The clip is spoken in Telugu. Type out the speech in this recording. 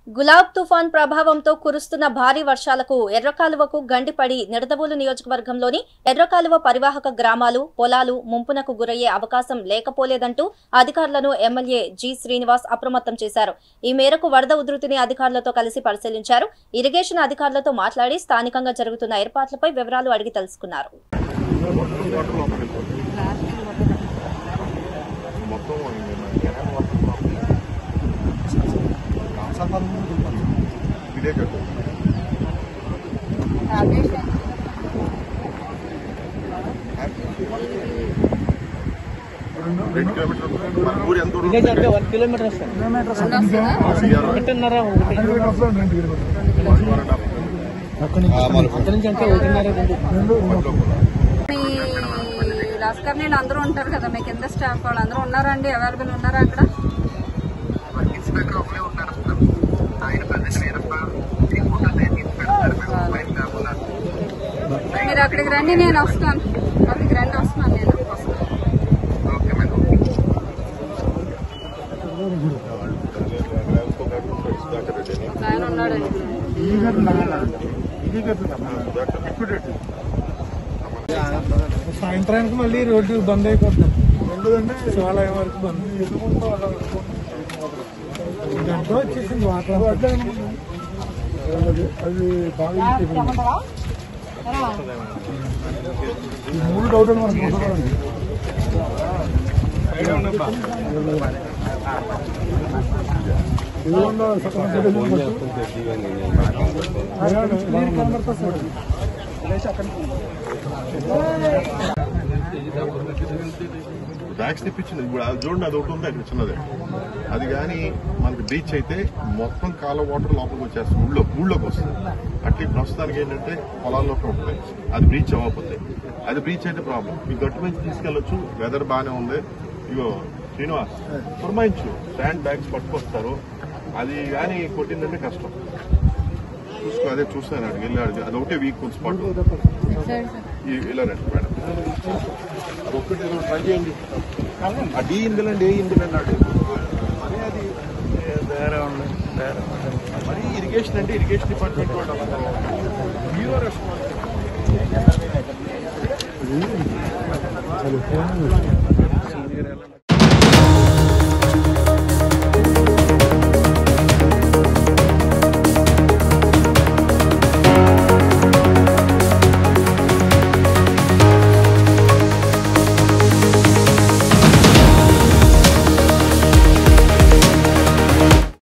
గులాబ్ తుఫాన్ ప్రభావంతో కురుస్తున్న భారీ వర్షాలకు ఎర్రకాలువకు గండిపడి నిడదవోలు నియోజకవర్గంలోని ఎర్రకాలువ పరివాహక గ్రామాలు పొలాలు ముంపునకు గురయ్యే అవకాశం లేకపోలేదంటూ అధికారులను ఎమ్మెల్యే జి శ్రీనివాస్ అప్రమత్తం చేశారు ఈ మేరకు వరద ఉధృతిని అధికారులతో కలిసి పరిశీలించారు ఇరిగేషన్ అధికారులతో మాట్లాడి స్థానికంగా జరుగుతున్న ఏర్పాట్లపై వివరాలు అడిగి తెలుసుకున్నారు మొత్తం కెనాల్ వాటర్ ఇదే కట్టు రెండు కిలోమీటర్లు మన ఊరు ఎంత దూరం విలేజ్ అంటే వన్ కిలోమీటర్ వస్తుంది ఒకటిన్నర ఒకటి అక్కడి నుంచి అంటే ఒకటిన్నర రెండు మీ లస్కర్ నీళ్ళు అందరూ ఉంటారు కదా మీ కింద స్టాఫ్ వాళ్ళు అందరూ ఉన్నారా అండి అవైలబుల్ ఉన్నారా అక్కడ మీరు అక్కడికి రండి నేను వస్తాను అక్కడికి రండి వస్తున్నాను నేను ఒక ఆయన ఉన్నాడండి సాయంత్రానికి మళ్ళీ రోడ్డు బంద్ అయిపోతుంది శివాలయం వరకు బంద్ గంట వచ్చేసింది వాటర్ అది బాగా ఈ మూడు డౌట్ మనకు ముసలాడండి. ఇదిగోండి, సగం తెలియదు బస్సు. అయ్యా, నీరు కనబడుతుంది సార్. బ్యాగ్స్ తెప్పించింది ఇప్పుడు అది చూడండి అది ఒకటి ఉంది అక్కడ చిన్నది అది కానీ మనకి బీచ్ అయితే మొత్తం కాల వాటర్ లోపలికి వచ్చేస్తుంది ఊళ్ళో ఊళ్ళోకి వస్తుంది అట్లా ప్రస్తుతానికి ఏంటంటే పొలాల్లోకి ఉంటుంది అది బ్రీచ్ అవ్వకపోతే అది బ్రీచ్ అయితే ప్రాబ్లం ఈ గట్టు నుంచి తీసుకెళ్లొచ్చు వెదర్ బాగానే ఉంది ఇగో శ్రీనివాస్ పురమాయించు శాండ్ బ్యాగ్స్ పట్టుకొస్తారు అది కానీ కొట్టిందంటే కష్టం చూసుకో అదే చూస్తాను అడిగి వెళ్ళి అది ఒకటే వీక్ స్పాట్ ఇలా రండి మేడం అది ఒక్కటి ఏదో ట్రై చేయండి ఆ డి ఇందులండి ఏ ఇందులు అన్నాడు మరి అది వేరే ఉంది వేరే మరి ఇరిగేషన్ అంటే ఇరిగేషన్ డిపార్ట్మెంట్ వాళ్ళు హీరో రెస్పాన్స్